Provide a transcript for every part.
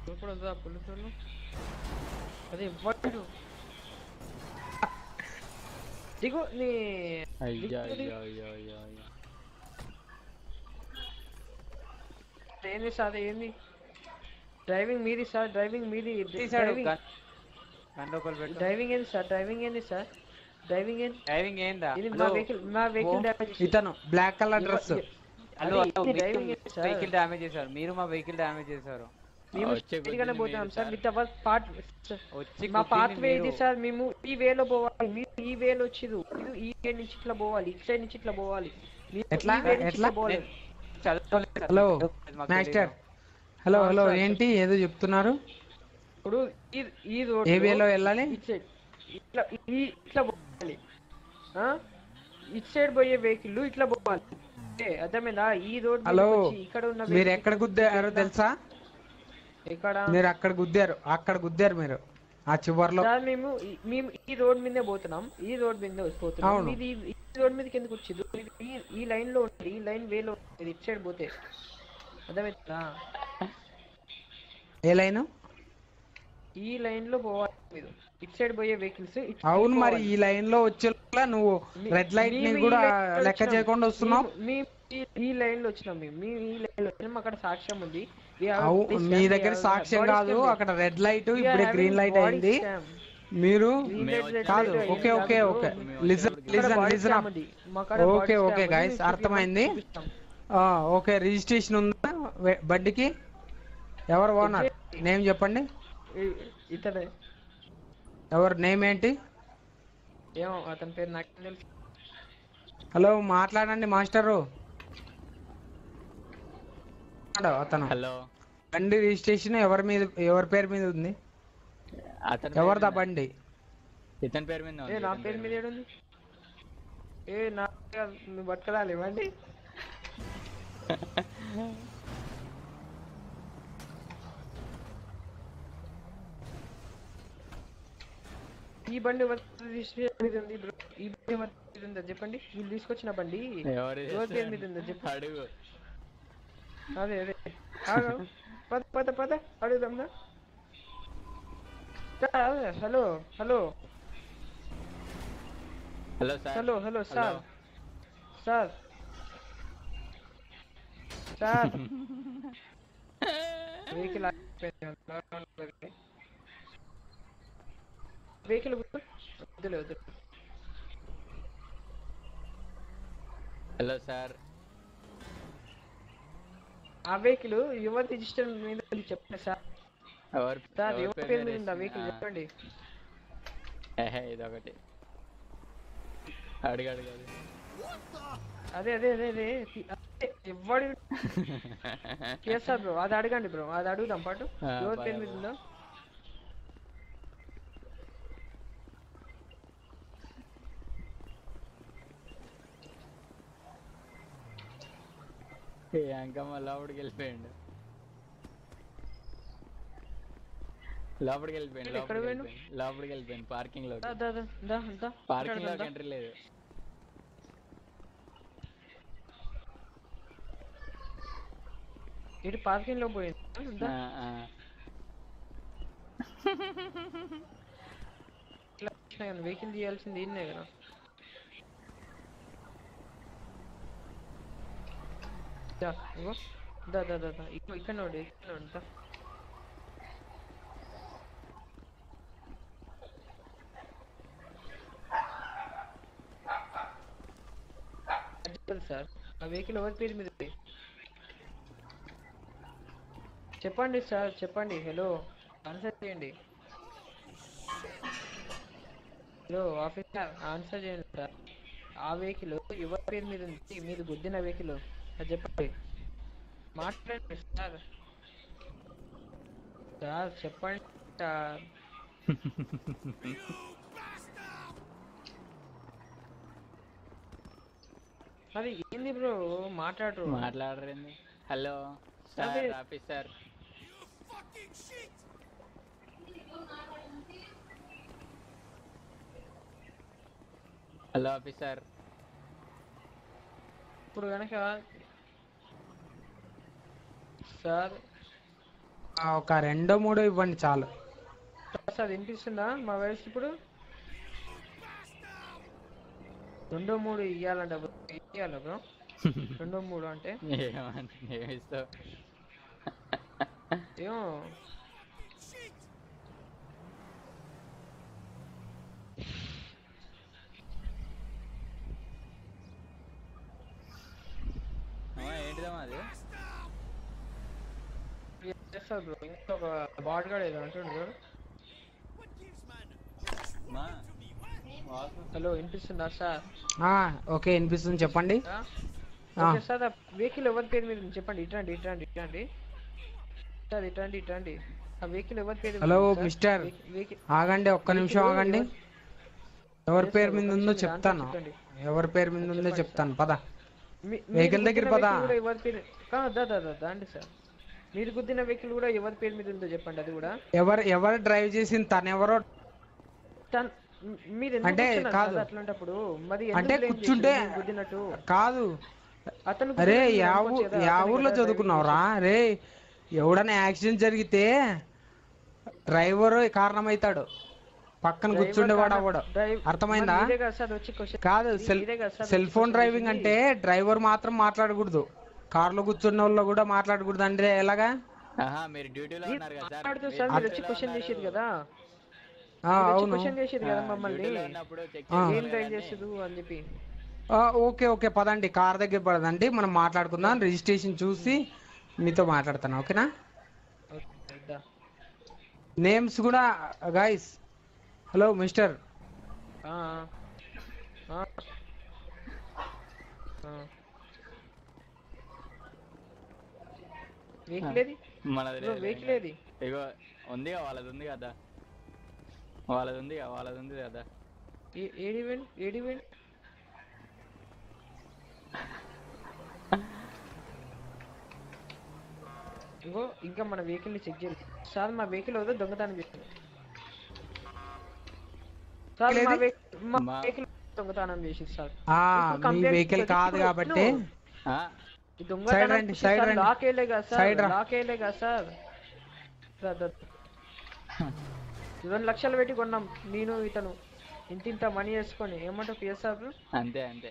ఇప్పుడు వద్దా పోలీసు వాళ్ళు అదే ఇవ్వడు దిగు నీ అయ్యా దిగు, దిగు. అయ్యా అయ్యా అయ్యా అయ్యా ఏంది సార్ ఏంది డ్రైవింగ్ మీది సార్ డ్రైవింగ్ మీది తీసాడు డ్రైవింగ్ గన్ గన్ లోపల పెట్టు డ్రైవింగ్ ఏంది సార్ డ్రైవింగ్ ఏంది సార్ డ్రైవింగ్ ఏంది డ్రైవింగ్ ఏందా ఇది మా హలో వెహికల్ మా వెహికల్ డ్యామేజ్ ఇతను బ్లాక్ కలర్ డ్రెస్ హలో అది డ్రైవింగ్ ఏంది సార్ వెహికల్ డ్యామేజ్ చేశారు మీరు మా వెహికల్ డ్యామేజ్ చేశారు మేము వచ్చే స్ట్రైట్గానే కొద్దిని పోతున్నాం మీరు sir sir. With our part వచ్చి మా గుద్దింది పాత్ వే ఇది మీరు. సార్ మేము ఈ వేలో పోవాలి మీరు ఈ వేలో వచ్చిరు మీరు ఈ వే నుంచి ఇట్లా పోవాలి ఇటు సైడ్ నుంచి ఇట్లా పోవాలి మీరు ఎట్లా? ఈ way నుంచి ఎట్లా? ఇట్లా పోవాలి. చదవలేదు సార్. హలో అది మాకు మాస్టర్ తెలీదు. హలో ఆ, హలో సార్, ఏంటి ఏదో చెప్తున్నారు ఇప్పుడు ఈ ఈ రోడ్ ఏ వేలో వెళ్ళాలి ఇటు సైడ్ ఇట్లా ఈ ఇట్లా పోవాలి ఆ? ఇటు సైడ్ పోయే వెహికల్ ఇట్లా పోవాలి ఏ, అర్థమైందా ఈ రోడ్ హలో ఇక్కడ ఉన్న మీరు vehicle ఎక్కడ గుద్దారో తెలుసా ఎక్కడ మీరు అక్కడ గుద్దారు అక్కడ గుద్దారు మీరు ఆ చివర్లో సార్ మేము ఈ- మేము ఈ రోడ్ మీదే పోతున్నాం ఈ రోడ్ మీదే పోతున్నాం అవును. ఇది ఈ రోడ్ మీదకి ఎందుకు వచ్చింది ఇది ఈ ఈ లైన్ లో ఉంది ఈ లైన్ వేలో ఉంది ఇటు సైడ్ పోతే అర్థమవుతుందా ఏ లైన్ ఈ లైన్ లో పోవాలి మీరు ఇటు సైడ్ పోయే వెహికల్స్ అవును మరి ఈ లైన్ లో వచ్చే లోపల నువ్వు రెడ్ లైట్ ని కూడా లెక్క చేయకుండా వస్తున్నావు ఈ లైన్ లో వచ్చినాం మేము మేము ఈ లైన్ లో వచ్చినాం అక్కడ సాక్ష్యం ఉంది We have అవు this మీ and we దగ్గర have సాక్ష్యం body కాదు scan. అక్కడ రెడ్ లైట్ We are ఇప్పుడే having గ్రీన్ లైట్ body అయింది scan. మీరు Green మేము light, red కాదు light ఓకే అయింది ఓకే కాదు. ఓకే మేము లిజన్ ఇక్కడ లిజన్ body లిజన్ scan ఉంది. మా కాడ body ఓకే scan ఓకే ఉంది. గైస్ మీకు అర్థమైంది చూపిస్తాం. ఓకే రిజిస్ట్రేషన్ ఉందా వె- బండికి ఎవరు ఓనర్ నేమ్ చెప్పండి ఈ- ఇతనే ఎవరు నేమ్ ఏంటి ఏమో అతని పేరు నాకు తెలుసు హలో మాట్లాడండి మాస్టరు ఉన్నాడు అతను హలో బండి రిజిస్ట్రేషన్ ఎవరి మీద ఎవరి పేరు మీద ఉంది అతని ఎవరిదా పేరు బండి మీద- ఇతని పేరు మీద ఏ ఉంది, నా ఇతని పేరు మీద ఏడుంది ఏ నా కాదు, నువ్వు పట్టుకురాలి ఇవ్వండి ఈ బండి ఎవరి రిజిస్ట్రేషన్ మీద ఉంది బ్రో ఈ బండి ఎవరి మీద ఉందా చెప్పండి వీళ్ళు తీసుకొచ్చిన బండి ఎవరు ఎవరి పేరు మీద ఉందా చెప్పు అడుగు అదే అదే ఆగు. పద పద పద అడుగుదాందా hello hello hello sir hello hello sir sir sir vehicle vehicle వద్దులే వద్దు హలో సార్ ఆ వెహికల్ ఎవరి రిజిస్టర్ మీద ఉంది చెప్పండి సార్ ఎవరు సార్ ఎవరి ఎవరి పేరు పేరు మీద ఉంది ఆ మీద వెహికల్ వేసింది? చెప్పండి ఆ, ఏహే, ఇదొకటి అడుగు అడుగు అడుగు అదే అదే అదే అదే తి- అదే, ఎవడి చేస్తారు బ్రో అది అడగండి బ్రో అది అడుగుదాం పాటు ఆ, ఎవరి బాయ్ పేరు మీద బాయ్. ఉందో ఏ అంకమ్మ లోపలికి వెళ్ళిపోయిండు లోపలికి వెళ్ళిపోయిండు ఎక్కడ లోపలికి పోయిండు? వెళ్ళిపోయిండు లోపలికి వెళ్ళిపోయిండు పార్కింగ్ లో దా దా దా దా దా పార్కింగ్ ఇక్కడ లోకి దా. ఎంట్రీ లేదు ఇటు పార్కింగ్ లో పోయింది దా. ఆ, ఆ. ఇట్లా వచ్చినా కానీ వెహికల్ తీయాల్సింది ఈయనే కదా దా, ఇగో దా దా దా దా ఇగో ఇక్కడ నోడు ఇక్కడ నోడు దా అది చెప్పండి సార్ ఆ వెహికల్ ఎవరి పేరు మీద ఉంది? చెప్పండి సార్ చెప్పండి హలో ఆన్సర్ చేయండి హలో ఆఫీసర్ ఆన్సర్ చేయండి సార్ ఆ వెహికల్ ఎవరి పేరు మీద ఉంది మీరు గుద్దిన వెహికల్ అది చెప్పండి మాట్లాడండి సార్ సార్ చెప్పండి సార్ అది ఏంది బ్రో మాట్లాడరు మాట్లాడరేంది హలో సార్ అదే. ఆఫీసర్ హలో ఆఫీసర్ ఇప్పుడు కనుక సార్ ఆ, ఒక రెండో మూడో ఇవ్వండి చాలు సార్ వినిపిస్తుందా మా వయసు ఇప్పుడు రెండో మూడు ఇయ్యాలంట bro. ఇయ్యాలా బ్రో రెండో మూడు అంటే ఏమంటే ఏమిస్తావు ఏమో ఏంటిదమ్మా అది చేస్తారు బ్రో ఇంకా ఒక బాడ్ గార్డ్ ఏదో అంటుండు బ్రో మా హలో వినిపిస్తుందా సార్ ఆ, ఓకే వినిపిస్తుంది చెప్పండి ఆ? ఆ. ఓకే సార్ ఆ వెహికల్ ఎవరి పేరు మీద ఉంది చెప్పండి ఇటండి ఇటండి ఇటండి సార్ ఇటండి ఇటండి ఆ వెహికల్ ఎవరి పేరు మీద హలో ఉంది సార్? మిస్టర్ వెహి- వెహికల్ ఆగండి ఒక్క నిమిషం వెహికల్ ఆగండి ఎవరి- ఎవరి Yes, పేరు sir, మీద ఒక ఉందో నిమిషం దాంట్లో చెప్తాను చెప్పండి. ఎవరి పేరు మీద ఉందో చెప్పండి, చెప్తాను పద మీ- వెహికల్ మీరు దగ్గర గుద్దిన పదా? వెహికల్ కూడా ఎవరి పేరు కా, దా దా దా దాండి సార్ మీరు గుద్దిన వెహికల్ కూడా ఎవరి పేరు మీద ఉందో చెప్పండి అది కూడా ఎవరు ఎవరు డ్రైవ్ చేసింది తను ఎవరో తన్ మ్- మీరు ఎందుకు అంటే కూర్చున్నారు కాదు. సార్ అట్లాంటప్పుడు మరి అంటే ఎందుకు blame కూర్చుంటే- చేశారు మీరు గుద్దినట్టు కాదు అతను అరే గుద్దినట్టు యా అనుకోవచ్చు ఊ- కదా, యా అతనే ఊర్లో కదా చదువుకున్నావురా రే ఎవడన్నా యాక్సిడెంట్ జరిగితే డ్రైవర్ కారణమవుతాడు పక్కన డ్రైవర్ కూర్చుండేవాడు కారణం- అవ్వడు డ్రైవ్- అర్థమైందా మరి ఇదే కదా సార్ వచ్చి క్వశ్చన్ కాదు సెల్ ఇదే కదా సార్ సెల్ వచ్చి ఫోన్ question డ్రైవింగ్ వేసింది. అంటే డ్రైవర్ మాత్రం మాట్లాడకూడదు కార్లో కూర్చున్న వాళ్ళు కూడా మాట్లాడకూడదు అంటే ఎలాగా ఆహా మీరు డ్యూటీలో మీరు ఉన్నారు కదా సార్ మాట్లాడుతూ మీరు సార్ మీరు వచ్చి డ్యూటీలో క్వశ్చన్ ఉన్నారు. చేసేది కదా ఆ, మీరు వచ్చి అవును క్వశ్చన్ చేసేది కదా ఆ, మమ్మల్ని డ్యూటీలో ఉన్నప్పుడు చెక్ ఆ. ఏం డ్రైవ్ చేసేది అని చెప్పి ఆ, ఓకే ఓకే పదండి కార్ దగ్గర పడదండి మనం మాట్లాడుకుందాం రిజిస్ట్రేషన్ చూసి మీతో మాట్లాడతాను ఓకేనా ఓకే, దా. నేమ్స్ కూడా గైస్ హలో మిస్టర్ ఆ, ఆ. ఆ. వెహికల్ ఏది మనది బ్రో, లేదు వెహికల్ ఏది ఇగో ఉంది వాళ్ళది ఉంది కదా వాళ్ళది ఉంది వాళ్ళది ఉంది కదా ఏ- ఏడి ఈవెంట్ ఏడి ఈవెంట్ ఇంకో ఇంకా మన వెహికల్ ని చెక్ చేయాలి సార్ మా వెహికల్ ఏదో దొంగతనం చేసింది సార్ మా ఏది? వెహికల్ మా మా- వెహికల్ దొంగతనం చేసింది సార్ ఆ, ఇప్పుడు మీ complaint వెహికల్ ఇప్పుడు కాదు కాబట్టి ఆ, ఈ దొంగతనం రండి, చేసి side సార్ రండి. లాక్ వేయలే కదా సార్ Side రా. లాక్ వేయలే కదా సార్ రా, రా. రెండు లక్షలు పెట్టి కొన్నాం నేను ఇతను ఇంత ఇంత మనీ వేసుకొని ఏమంటావు పిఎస్ఆర్ అంతే అంతే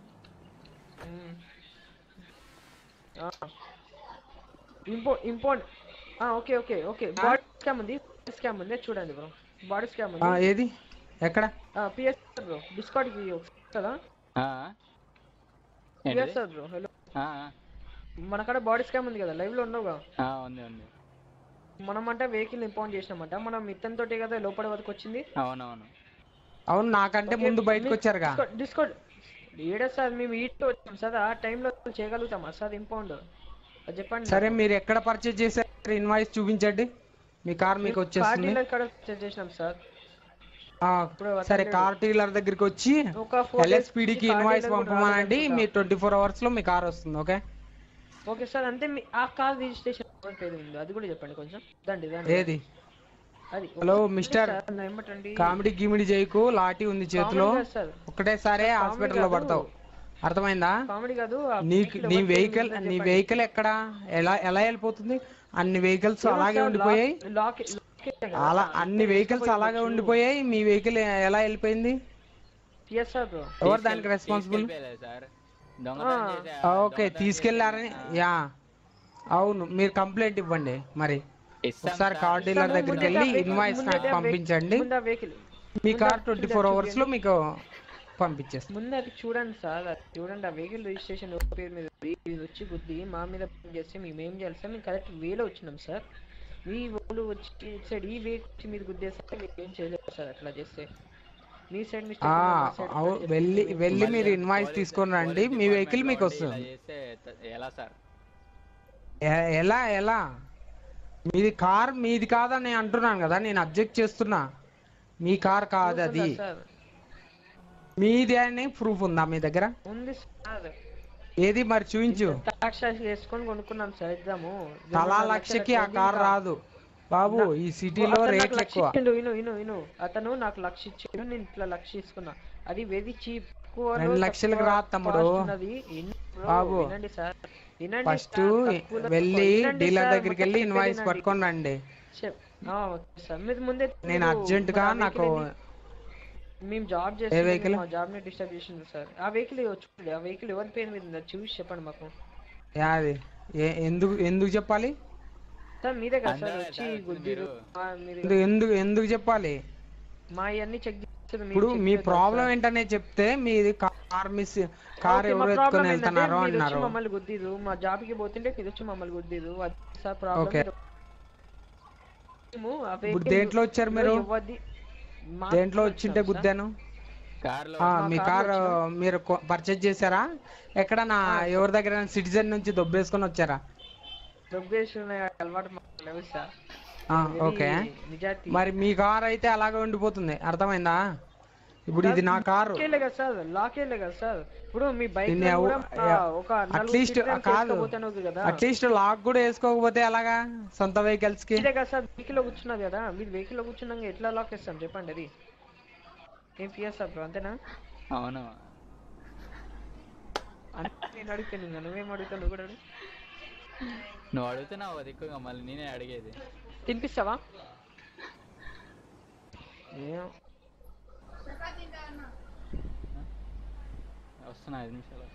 ఇంపో import okay okay okay body scam ఉంది స్కామ్ ఉంది చూడండి బ్రో బాడీ స్కామ్ ఆ, ఉంది ఏది ఎక్కడ పిఎస్ఆర్ బ్రో డిస్కౌంట్ కదా ఆ, ఏంటిది? పిఎస్ఆర్ బ్రో హలో ఆ, మన కాడ బాడీ స్కామ్ ఉంది కదా లైవ్ లో ఉన్నావుగా ఆ, ఉంది ఉంది మనం అంటే వెహికల్ ఇంపౌండ్ చేసినామంట మనం ఇతని తోటే కదా లోపల వరకు వచ్చింది అవునవును అవును నాకంటే ముందు బయటకు వచ్చారుగా డిస్కౌంట్ ఏడా సార్ మేము ఈట్లో వచ్చాం సార్ ఆ టైంలో చేయగలుగుతామా సార్ ఇంపౌండ్ అది చెప్పండి సరే మీరు ఎక్కడ పర్చేజ్ చేశారు ఇన్వాయిస్ చూపించండి మీ కార్ మీకు వచ్చేస్తుంది డీలర్ కాడ check చేసినాం సార్ ఆ, ఇప్పుడు సరే అతను కార్ డీలర్ దగ్గరికి వచ్చి ఒక four days ఎల్ఎస్పిడికి కి car ఇన్వాయిస్ dealer కూడా పంపమనండి రాలేదనుకుంటా. మీ ట్వంటీ ఫోర్ అవర్స్ లో మీ కార్ వస్తుంది ఓకే ఓకే సార్ అంతే మీ ఆ కార్ రిజిస్ట్రేషన్ పేరు ఉంది అది కూడా చెప్పండి కొంచెం దండి దండి ఏది అది హలో, ఒకసారి మిస్టర్. సార్, నా ఏమంటండి కామెడీ గిమిడి చేయకు లాఠీ ఉంది చేతిలో కామెడీ కాదు సార్ ఒకటేసారే కామెడీ హాస్పిటల్లో కాదు. పడతావు అర్థమైందా కామెడీ కాదు ఆ నీకు vehicle నీ ఎవరి పేరు వెహికల్ ఉందో నీ చెప్పండి. వెహికల్ ఎక్కడ ఎలా ఎలా వెళ్ళిపోతుంది అన్ని వెహికల్స్ ఏమో అలాగే సార్, ఉండిపోయాయి లాక్- లాక్ లాక్ ఏ కదా. అలా అన్ని వెహికల్స్ తీసుకుపోయి అలాగే వచ్చు. ఉండిపోయాయి మీ వెహికల్ ఎలా వెళ్ళిపోయింది Yes, sir, bro. ఎవరు దానికి తీసుకెళ్- రెస్పాన్సిబుల్ తీసుకెళ్ళిపోయలేదు సార్ దొంగతనం ఆ. చేసే- ఆ, ఓకే దొంగతనం తీసుకెళ్లారని చేసే- యా అవును మీరు కంప్లైంట్ ఇవ్వండి మరి ఇస్తాం ఒకసారి సార్. కార్ డీలర్ ఇస్తాను, దగ్గరికి ముందే వెళ్ళి ఆ vehicle- ఇన్వాయిస్ ముందే నాకు ఆ vehicle- పంపించండి ముందే ఆ vehicle. మీ ముందే కార్ ఆ ట్వంటీ vehicle ఫోర్ చూడండి. అవర్స్ లో మీకు పంపించేస్తాం ముందు అది చూడండి సార్ అది చూడండి ఆ వెహికల్ రిజిస్ట్రేషన్ పేరు మీద ఉంది. ఇది వచ్చి గుద్ది మా మీద blame చేస్తే మేము ఏం చేయాలి సార్ మేము కరెక్ట్ వేలో వచ్చినాం సార్ మీ వాళ్ళు వచ్చి ఇటు సైడ్ ఈ వే వచ్చి మీరు గుద్దేస్తే మీరు ఏం చేయలేదు సార్ అట్లా చేస్తే మీ సైడ్ ఆ, అవు- వెళ్ళి వెళ్ళి మీరు మళ్ళీ ఇన్వాయిస్ పోలీస్ తీసుకొని రండి పోలీస్ మీ వెహికల్ డిపార్ట్మెంట్లో మీకు ఉండి ఇలా వస్తుంది చేస్తే త- ఎలా సార్ ఎ- ఎలా ఎలా మీది కార్ మీది కాదని నేను అంటున్నాను కదా నేను అబ్జెక్ట్ చేస్తున్నా మీ కార్ కాదు అది సార్ మీది అని ప్రూఫ్ ఉందా మీ దగ్గర ఉంది సార్ ఏది మరి చూపించు టాక్స్ వేసుకొని కొనుక్కున్నాం సార్ ఇద్దాము తలా లక్షకి ఆ కార్ రాదు బాబు ఈ సిటీలో అతను నాకు రేట్లు లక్ష ఎక్కువ ఇచ్చిండు, ఇను ఇను ఇను అతను నాకు లక్ష ఇచ్చిండు నేను ఇట్లా లక్ష తీసుకున్నా అది వెరీ చీప్ రెండు లక్షలకు రాదు తమ్ముడు. వినండి సార్ వినండి ఫస్ట్ సార్, తప్పుల- వెళ్ళి వినండి డీలర్ సార్, దగ్గరికి మొత్తం వెళ్ళి చెప్పేది ఇన్వాయిస్ వినండి. పట్టుకొని రండి చెప్- ఆ, ఓకే సార్ మీరు ముందే నేను మీరు అర్జెంట్ గా మా నాకు vehicle ని- మేము జాబ్ vehicle? చేస్తే మా జాబ్ ని డిస్టర్బ్ చేసింది సార్ ఆ వెహికల్ చూడండి ఆ వెహికల్ ఎవరి పేరు మీద ఉందో చూసి చెప్పండి మాకు యాది ఏ- ఎందుకు ఎందుకు చెప్పాలి సార్ మీరే కదా సార్ అందరూ వచ్చి సార్ వచ్చింది గుద్దిరు మీరు. మా మీరు ఎందుకు ఎందుకు ఎందుకు చెప్పాలి మా ఇవన్నీ చెక్ చేస్తారు ఇప్పుడు మీ ప్రాబ్లం ఏంటనే చెప్తే మీది కార్ మిస్ కార్ ఎవరు ఎత్తుకొని వెళ్తున్నారు అన్నారు మమ్మల్ని గుద్దిరు మా జాబ్ కి పోతుంటే మీరు వచ్చి మమ్మల్ని గుద్దిరు అది సార్ Okay. ప్రాబ్లం ఇప్పుడు దేంట్లో వచ్చారు మీరు దేంట్లో వచ్చింటే గుద్దాను కార్లో ఆ, మా మీ కార్లో కార్ మీరు పర్చేజ్ చేశారా ఎక్కడ నా ఎవరి దగ్గర సిటిజన్ నుంచి దొబ్బేసుకొని వచ్చారా దొబ్బేసిన అలవాటు మాకు లేవు సార్ ఆ, Very ఓకే నిజాయితీ మరి మీ కార్ అయితే అలాగే ఉండిపోతుంది అర్థమైందా ఇప్పుడు ఇది నా కారు లాకేలే కదా సార్ లాకేలే కదా సార్ ఇప్పుడు మీ బైక్ దీన్ని ఎవ- ఒక నలుగురు అట్లీస్ట్ citizens కాదు వేసుకోబోతున్నారు కదా అట్లీస్ట్ లాక్ కూడా వేసుకోకపోతే ఎలాగా సొంత వెహికల్స్ కి ఇదే కదా సార్ వెహికల్ లో కూర్చున్నది కదా మీరు వెహికల్ లో కూర్చున్నాక ఎట్లా లాక్ వేస్తాం చెప్పండి అది ఏం ఫియర్ సార్ బ్రో అంతేనా అవును అంటే నేను అడుగుతాను ఇంకా నువ్వేం అడుగుతావు నువ్వు కూడా అడుగు నువ్వు అడుగుతున్నావు అది ఎక్కువగా మళ్ళీ నేనే అడిగేది తినిపిస్తావా ఏం వస్తున్నా ఐదు నిమిషాలు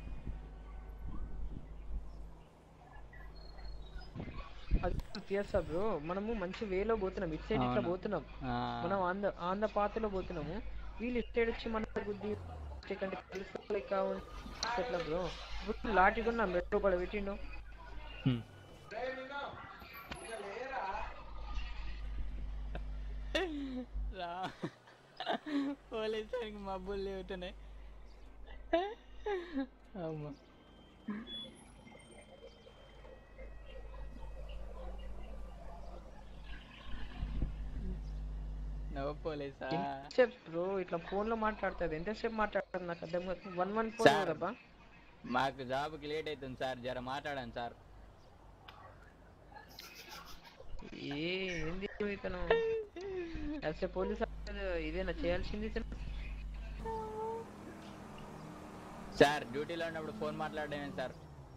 అది ఫియర్ సార్ బ్రో మనము మంచి వేలో పోతున్నాం ఇటు సైడ్ ఇట్లా అవును. పోతున్నాం ఆ, మనం ఆన్ ద ఆన్ ద పాత్రలో పోతున్నాము వీళ్ళు ఇటు సైడ్ వచ్చి మన గుద్ది కంటే తెలుసు లెక్క ఎట్లా బ్రో ఇప్పుడు లాటి కూడా నా మెట్రో పడ పెట్టిండు హ్మ్. రా పోలీసానికి మబ్బులు లేవుతున్నాయి అమ్మా నవ్వు పోలీసా ఎంతసేపు బ్రో ఇట్లా ఫోన్ లో మాట్లాడుతుంది ఎంతసేపు మాట్లాడుతుంది నాకు అర్థం కాదు వన్ వన్ సార్. ఫోర్ కదబ్బా మాకు జాబ్కి లేట్ అవుతుంది సార్ జర మాట్లాడండి సార్ ఏ ఏంది ఇతను అసలు పోలీస్ ఇదేనా చేయాల్సింది ఇతను సార్ డ్యూటీలో ఉన్నప్పుడు ఫోన్ మాట్లాడడమే సార్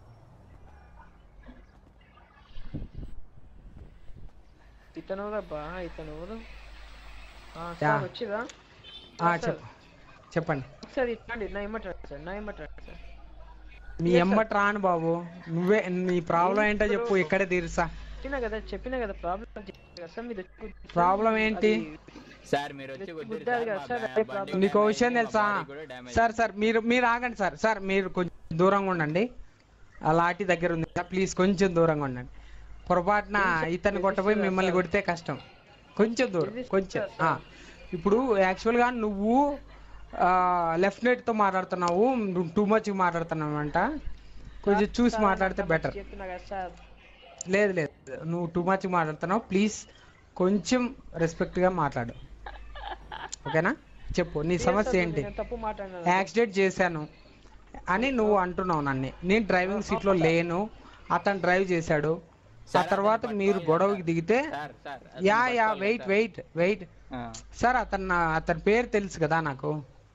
ఇతను ఎవరబ్బా ఇతను ఎవరు ఆ, యా. సార్ వచ్చిరా ఆ, సార్, చెప్ప చెప్పండి ఒకసారి ఇట్లాండి నా ఏమంటారు సార్ నా ఏమంటారు సార్ మీ ఎమ్మటి రాను బాబు నువ్వే నీ ప్రాబ్లం ఏంటో చెప్పు ఇక్కడే తీరుసా చెప్పినా కదా చెప్పినా కదా ప్రాబ్లం సార్ మీరు వచ్చి గుద్ది- ప్రాబ్లం ఏంటి? అది- సార్ మీరు వచ్చి గుద్దారు కుదిరి కదా సార్, అదే problem. నీకు ఒక విషయం తెలుసా సార్ సార్ మీరు మీరు ఆగండి సార్ సార్ మీరు కొంచెం దూరంగా ఉండండి ఆ లాఠీ దగ్గర ఉంది ప్లీజ్ కొంచెం దూరంగా ఉండండి పొరపాటున ఇతన్ని కొట్టపోయి మిమ్మల్ని కొడితే కష్టం కొంచెం దూరం కొంచెం ఆ. ఇప్పుడు యాక్చువల్గా నువ్వు లెఫ్ట్ తో మాట్లాడుతున్నావు నువ్వు టూ మచ్ మాట్లాడుతున్నావు అంట కొంచెం చూసి సార్, మాట్లాడితే నాకు బెటర్ చెప్తున్నా కదా సార్ లేదు లేదు నువ్వు టూ మచ్ మాట్లాడుతున్నావు ప్లీజ్ కొంచెం రెస్పెక్ట్ గా మాట్లాడు ఓకేనా చెప్పు నీ లేదు సమస్య సార్, ఏంటి నేను తప్పు మాట్లాడినా యాక్సిడెంట్ చేశాను అని నువ్వు అంటున్నావు నన్ను నేను డ్రైవింగ్ సీట్ లో లేను అతను డ్రైవ్ చేశాడు ఆ సార్, తర్వాత అతను మీరు పట్టుకోవాలి గొడవకి దిగితే సార్ సార్ యా అతను యా పట్టుకోవాలి వెయిట్ సార్. వెయిట్ వెయిట్ ఆ, సార్ అతను నా- అతని పేరు తెలుసు కదా నాకు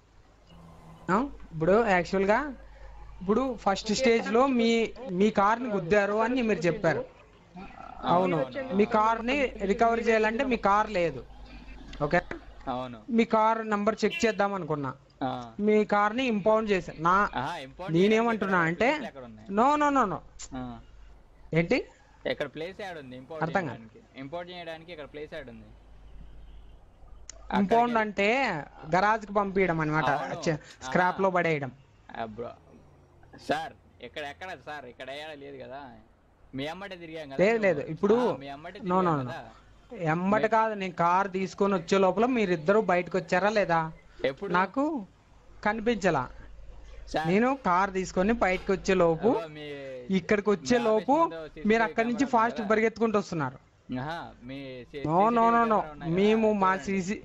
ఆ? ఇప్పుడు యాక్చువల్ గా ఇప్పుడు ఫస్ట్ స్టేజ్ లో మీ మీ కార్ ని గుద్దారు అని మీరు చెప్పారు అవును మీ కార్ ని రికవర్ చేయాలంటే మీ కార్ లేదు ఓకే అవును మీ కార్ నంబర్ చెక్ చేద్దాం అనుకున్నా ఆ. మీ కార్ ని ఇంపౌండ్ చేశాను నా ఆహా, import నేనేమంటున్నా చేయడానికి అంటే ప్లేస్ ఎక్కడ ఉన్నాయి? నో నో నో నో ఆ. ఏంటి ఎక్కడ ప్లేస్ యాడ్ ఉంది ఇంపోర్ట్ అర్థం కాదు. చేయడానికి ఇంపోర్ట్ చేయడానికి ఇక్కడ ప్లేస్ యాడ్ ఉంది ఇంపౌండ్ అంటే గరాజ్ కి పంపించడం అనమాట అవును. స్క్రాప్ లో పడేయడం బ్రో సార్ ఇక్కడ ఎక్కడ సార్ ఇక్కడ వేయాలి లేదు కదా మీ అమ్మటే తిరిగాం కదా లేదు, మేము. లేదు. ఇప్పుడు- ఆ, మీ అమ్మటే నో, నో, తిరిగాం నో. కదా. ఎమ్మటి కాదు నేను కార్ తీసుకొని వచ్చే లోపల మీరిద్దరు బయటకు వచ్చారా లేదా ఎప్పుడు నాకు కనిపించలా సార్, నేను కార్ తీసుకొని బయటకు వచ్చే లోపు అగో మీ ఇక్కడికి వచ్చే మీ లోపు ఆఫీస్ ముందు CCTV మీరు అక్కడి నుంచి కెమెరా ఫాస్ట్ ఉందా? పరిగెత్తుకుంటూ వస్తున్నారు ఆహా, మీ సి- no no CCTV no no camera ఉన్నాయి మేము కదా, మా చూడండి. సీసీ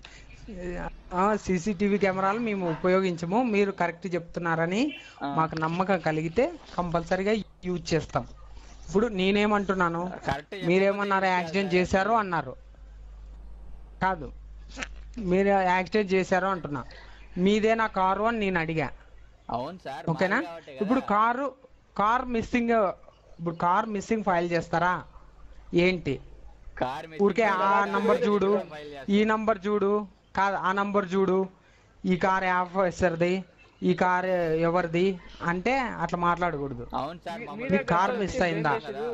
సీసీటీవీ కెమెరాలు మేము ఉపయోగించము మీరు కరెక్ట్ చెప్తున్నారని ఆ. మాకు నమ్మకం కలిగితే కంపల్సరీగా యూజ్ చేస్తాం ఇప్పుడు నేనేమంటున్నాను కరెక్ట్ మీరేమన్నారు చెప్పకపోతే యాక్సిడెంట్ ఏం చేశారు అన్నారు కాదు మీరు యాక్సిడెంట్ చేశారు అంటున్నా మీదే నా కారు అని నేను అడిగా అవును సార్ ఓకేనా మాది కాబట్టే కదా. ఇప్పుడు కారు కార్ మిస్సింగ్ ఇప్పుడు కార్ మిస్సింగ్ ఫైల్ చేస్తారా ఏంటి కార్ ఊరికే ఆ నంబర్ చూడు ఈ నంబర్ చూడు కాదు ఆ నంబర్ చూడు ఈ కార్ ఆఫీసర్ది ఈ కార్ ఎవరిది అంటే అట్లా మాట్లాడకూడదు అవును సార్ మీ- మమ్మల్ని మీరే మీ కార్ కదా మిస్ వచ్చి అయిందా? బ్రేక్ చేసిర్రు.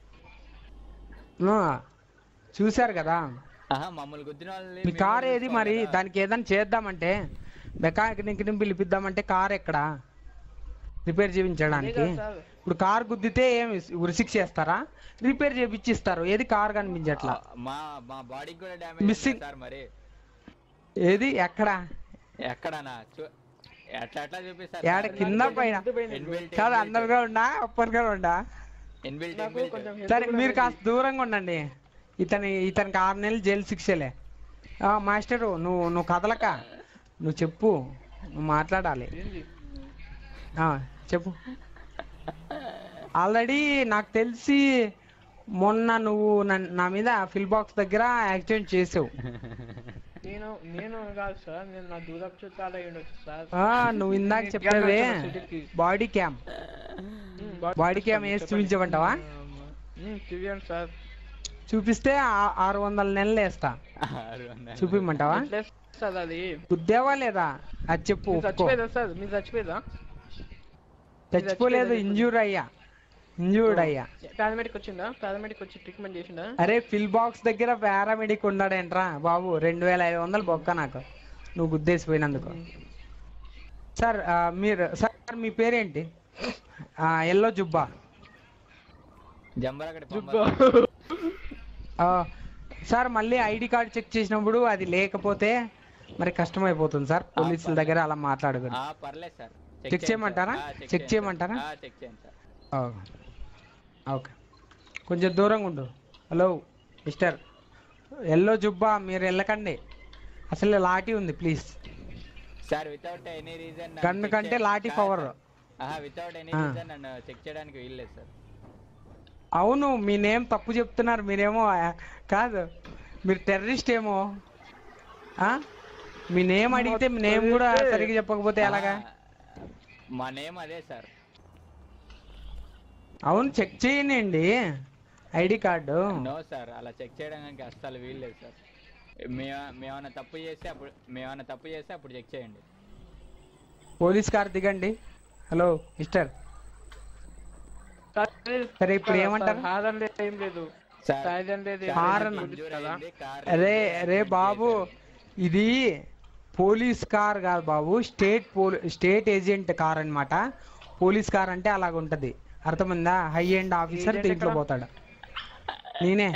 ఆ, చూశారు కదా ఆహా, మమ్మల్ని గుద్దిన వాళ్ళని మీ మేము కార్ ఏది చూసుకోవాలి మరి కదా. దానికి ఏదైనా చేద్దామంటే మెకానిక్ ని పిలిపిద్దామంటే కార్ ఎక్కడ రిపేర్ అదే చేయించడానికి కదా సార్. ఇప్పుడు కార్ గుద్దితే ఏమి ఉరిసిక్స్ చేస్తారా రిపేర్ చేపించి ఇస్తారు ఏది కార్ కనిపించట్లా ఆ, మా మా బాడీకి కూడా డ్యామేజ్ Missing. సార్ మరి ఏది ఎక్కడ ఎక్కడనా చూ- ఎట్లా ఎట్లా చూపిస్తారు ఏడ కింద పైన Inbuilt, కాదు inbuilt. Under ground upper ground Inbuilt, నాకు inbuilt. కొంచెం health సరే కూడా మీరు లేదు. కాస్త దూరంగా ఉండండి ఇతని ఇతనికి ఆరు నెలలు జైలు శిక్షలే ఆ, మాస్టరు నువ్వు నువ్వు కదలక నువ్వు చెప్పు నువ్వు మాట్లాడాలి ఏంది? ఆ, చెప్పు ఆల్రెడీ నాకు తెలిసి మొన్న నువ్వు నన్- నా మీద ఫిల్ బాక్స్ దగ్గర యాక్సిడెంట్ చేసావు నేను నేను కాదు సార్ నేను నా దూరపు చుట్టాలు అయి ఉండొచ్చు సార్ ఆ, నువ్వు ఇందాక నేను చెప్పావే వచ్చాను సిటీకి. Body cam um, body cam వేసి చూపించమంటావా ఉమ్, చూపించండి సార్ చూపిస్తే ఆ- ఆరు వందల నెలలు వేస్తా ఆరు వందలు. చూపిమ్మంటావా ఎట్లా సార్ అది గుద్దేవా లేదా అది చెప్పు మీరు ఒప్పుకో చచ్చిపోయేదా సార్ మీరు చచ్చిపోయేదా చచ్చిపోలేదు ఇంజూర్ అయ్యా ఇంజూర్డ్ అయ్యా పారామెడిక్ వచ్చిందా పారామెడిక్ వచ్చి ట్రీట్మెంట్ చేసిందా అరే ఫిల్ బాక్స్ దగ్గర పారామెడిక్ ఉన్నాడేంట్రా బాబు రెండు వేల ఐదు వందలు బొక్క నాకు నువ్వు గుద్దేసిపోయినందుకు సార్ ఆ, మీరు సార్ మీ పేరేంటి ఆ, ఎల్లో జుబ్బా జంబలగడ్డ జుబ్బా. పంప. ఆ, సార్ మళ్ళీ ఐడి కార్డ్ చెక్ చేసినప్పుడు అది లేకపోతే మరి కష్టమైపోతుంది సార్ పోలీసుల దగ్గర అలా మాట్లాడకూడదు ఆ, పర్లేదు సార్ Check చేయండి చేయమంటారా? సార్. ఆ, Check చేయండి చేయమంటారా? సార్. ఆ, check చేయండి సార్ ఆ, ఓకే కొంచెం దూరంగా ఉండు హలో మిస్టర్ ఎల్లో జుబ్బా మీరు వెళ్ళకండి అసలు లాఠీ ఉంది please sir without any reason gun కంటే లాఠీ పవర్ వితౌట్ ఎనీ ఆ. రీజన్ నన్ను చెక్ చేయడానికి వీల్లేదు సార్ అవును మీ నేమ్ తప్పు చెప్తున్నారు మీరేమో ఆ, కాదు మీరు టెర్రరిస్ట్ ఏమో ఆ? మీ నేమ్ అడిగితే మీ నేమ్ కూడా సరిగ్గా చెప్పకపోతే ఎలాగా ఆ, మా నేమ్ అదే సార్ అవును చెక్ చేయండి ఐడి కార్డు నో సార్ అలా చెక్ చేయడానికి అస్సలు వీల్లేదు సార్ మేము మేమన్నా తప్పు చేస్తే అప్పుడు మేమన్నా తప్పు చేస్తే అప్పుడు చెక్ చేయండి పోలీస్ కార్ దిగండి హలో మిస్టర్ సరే, ఇప్పుడు ఏమంటారు? హారన్ లేదు ఏం లేదు సార్ సైలెంట్ లేదు ఏం హారన్ లేదు. ఇంజూర్ కదా? అయింది, కార్ అరే రిపేర్ అరే బాబు ఇది పోలీస్ కార్ కాదు బాబు స్టేట్ పోలీ స్టేట్ ఏజెంట్ కార్ అన్నమాట పోలీస్ కార్ అంటే అలాగ ఉంటది అర్థమైందా హై ఎండ్ ఆఫీసర్ Agent దీంట్లో ఎక్కడ? పోతాడు నేనే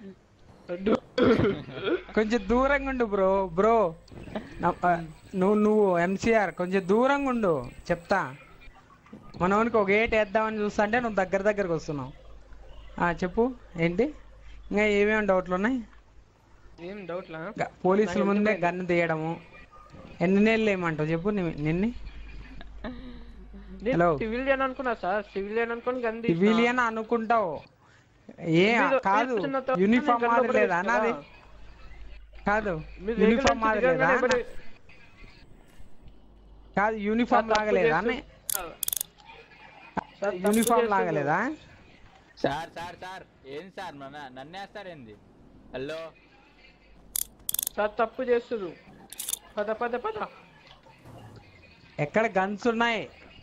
కొంచెం దూరంగా ఉండు బ్రో బ్రో నువ్వు నువ్వు ఎంసీఆర్ కొంచెం దూరంగా ఉండు చెప్తా మనవనికి ఒక ఏట్ వేద్దామని చూస్తా అంటే నువ్వు దగ్గర దగ్గరకు వస్తున్నావు ఆ, చెప్పు ఏంటి ఇంకా ఏమేమి డౌట్లు ఉన్నాయి ఏం డౌట్లా గ- పోలీసుల నాకు ముందే ఎందుకు గన్ను తీయడము ఎన్ని నెలలు ఏమంటావు చెప్పు ని- నిన్ని Hello. సివిలియన్ అనుకున్నా సార్ సివిలియన్ అనుకుని గంది సివిలియన్ అనుకుంటావు ఏ మీరు- కాదు మీరు చిన్న తర్వాత యూనిఫామ్ నేను మాదిరి గన్లో లేదా పడేస్తా. నాది కాదు మీరు యూనిఫామ్ regular మాదిరి లేదా citizen గానే అన్న? పడే- కాదు యూనిఫామ్ సార్, లాగా తప్పు లేదా అన్న? చేస్తు- సార్, తప్పు యూనిఫామ్ లాగా చేస్తుండ్రు. లేదా సార్ సార్ సార్ ఏం సార్ నన్ను నన్నేస్తారేంది హలో సార్ తప్పు చేస్తుడు పద పద పద ఎక్కడ గన్స్ ఉన్నాయి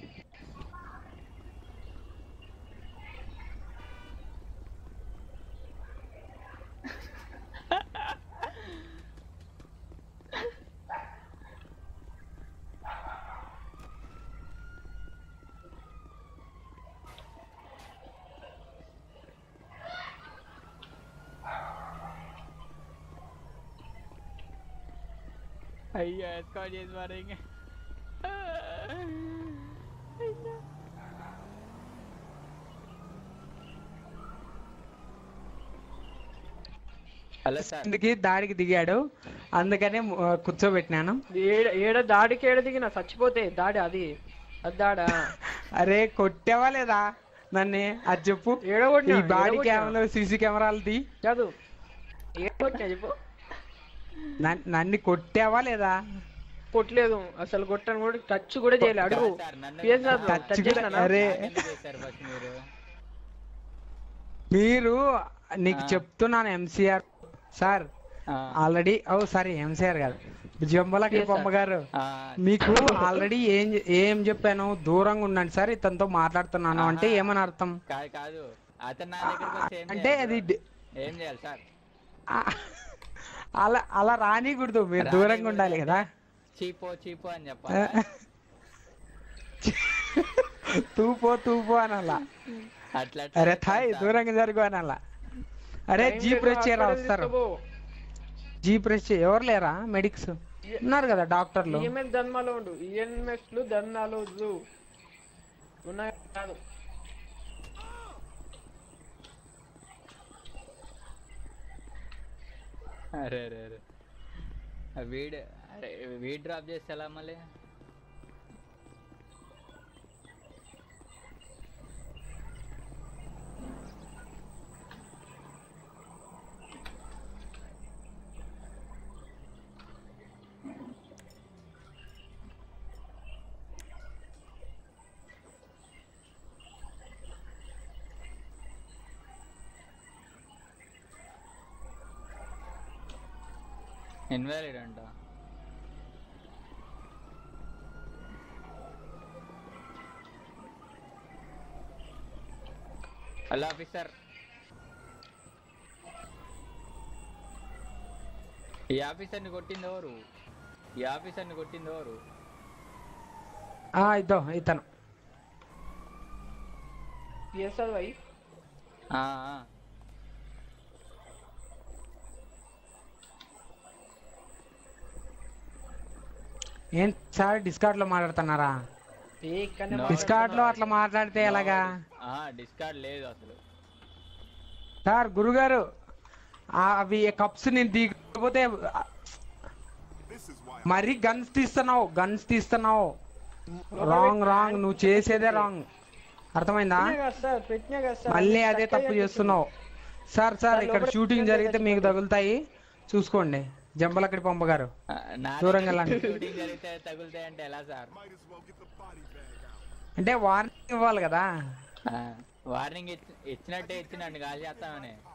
అయ్యో ఎస్కాట్ చేసి మరి ఇంక. హలో సార్ ఇందుకి దాడికి దిగాడు అందుకనే ఆ, కూర్చోబెట్టినాను ఏడ ఏడ దాడికి ఏడ దిగిన చచ్చిపోతే దాడి అది అది దాడా అరే కొట్టావా లేదా నన్ను అది చెప్పు ఏడ ఈ కొట్టినా, బాడీ ఏడ కొట్టినా? కెమెరాలో సీసీ కెమెరాలది కాదు ఏడ కొట్టినా చెప్పు నన్ను కొట్టావా లేదా కొట్టలేదు అసలు కొట్టను కూడా టచ్ కూడా చేయలేదు అడుగు సార్, నన్ను పిఎస్ఆర్ ఎందుకు- Touch టచ్ కూడా- చేసినా అరే. నాకెందుకు చేశారు first మీరు మీరు నీకు ఆ. చెప్తున్నాను ఎంసీఆర్ సార్ ఆ, ఆల్రెడీ ఓ సారీ ఎంసీఆర్ కాదు జంబలకి Yes, sir. బొమ్మ గారు ఆ, మీకు ఆల్రెడీ ఏం ఏం చెప్పాను దూరంగా ఉండండి సార్ ఇతనితో మాట్లాడుతున్నాను అంటే ఆహా. ఏమని అర్థం కాదు కాదు అతను నా దగ్గరకు వచ్చి ఏం అంటే చేయాలి అది సార్? డి- ఏం చేయాలి సార్ ఆ, అలా అలా రానికూడదు మీరు దూరంగా ఉండాలి కదా చీపో చీపో అని ఆ, చెప్పాలి తూపో తూపో అనాలా అట్లా అట్లా అరే చెప్పాలి థాయ్ సార్. దూరంగా జరుగు అనాలా అరే టైం జీప్ లేదు, రెస్ట్ చేయరా హాస్పిటల్ వస్తారు తీసుకోపో. జీప్ రెస్ట్ చేయ ఎవరు లేరా మెడిక్స్ ఉన్నారు కదా డాక్టర్లు ఈఎంఎస్ ధర్మాలో ఉండు ఈఎంఎస్ లు ధర్నాలు వద్దు. ఉన్నాయి కాదు అరే అరే అరే ఆ వీడ్ అరే వీడ్ డ్రాప్ చేస్తే ఎలా మళ్ళీ ఇన్వాలిడ్ అంట హలో ఆఫీసర్ ఈ ఆఫీసర్ని కొట్టింది ఎవరు ఈ ఆఫీసర్ని కొట్టింది ఎవరు ఆ, ఇద్దో ఇతను పిఎస్ఆర్ వై ఆ, ఆ. ఏం సార్ డిస్కార్డ్ లో మాట్లాడుతున్నారా ఏ ఇక్కడనే No. డిస్కార్డ్ లో అట్లా మాట్లాడితే ఎలాగా ఆ, డిస్కార్డ్ లేదు అసలు సార్ గురుగారు ఆ, అవి కప్స్ నేను దిగకపోతే మరీ గన్స్ తీస్తున్నావు గన్స్ తీస్తున్నావు రాంగ్ రాంగ్ నువ్వు చేసేదే రాంగ్ అర్థమైందా పెట్టినా కదా సార్ పెట్టినా కదా సార్ మళ్ళీ అన్ని అదే చక్కగా తప్పు చెప్పింది. చేస్తున్నావు సార్ సార్ ఇక్కడ లోపల షూటింగ్ పెట్టినా జరిగితే కదా మీకు చెప్పండి. తగులుతాయి చూసుకోండి జంబలక్కడి పంపగారు ఆ, నా దూరంగా దగ్గర వెళ్ళండి. షూటింగ్ జరిగితే తగులుతాయి అంటే ఎలా సార్ అంటే వార్నింగ్ ఇవ్వాలి కదా వార్నింగ్ ఇచ్చినట్టే ఇచ్చినండి కాల్ చేస్తామని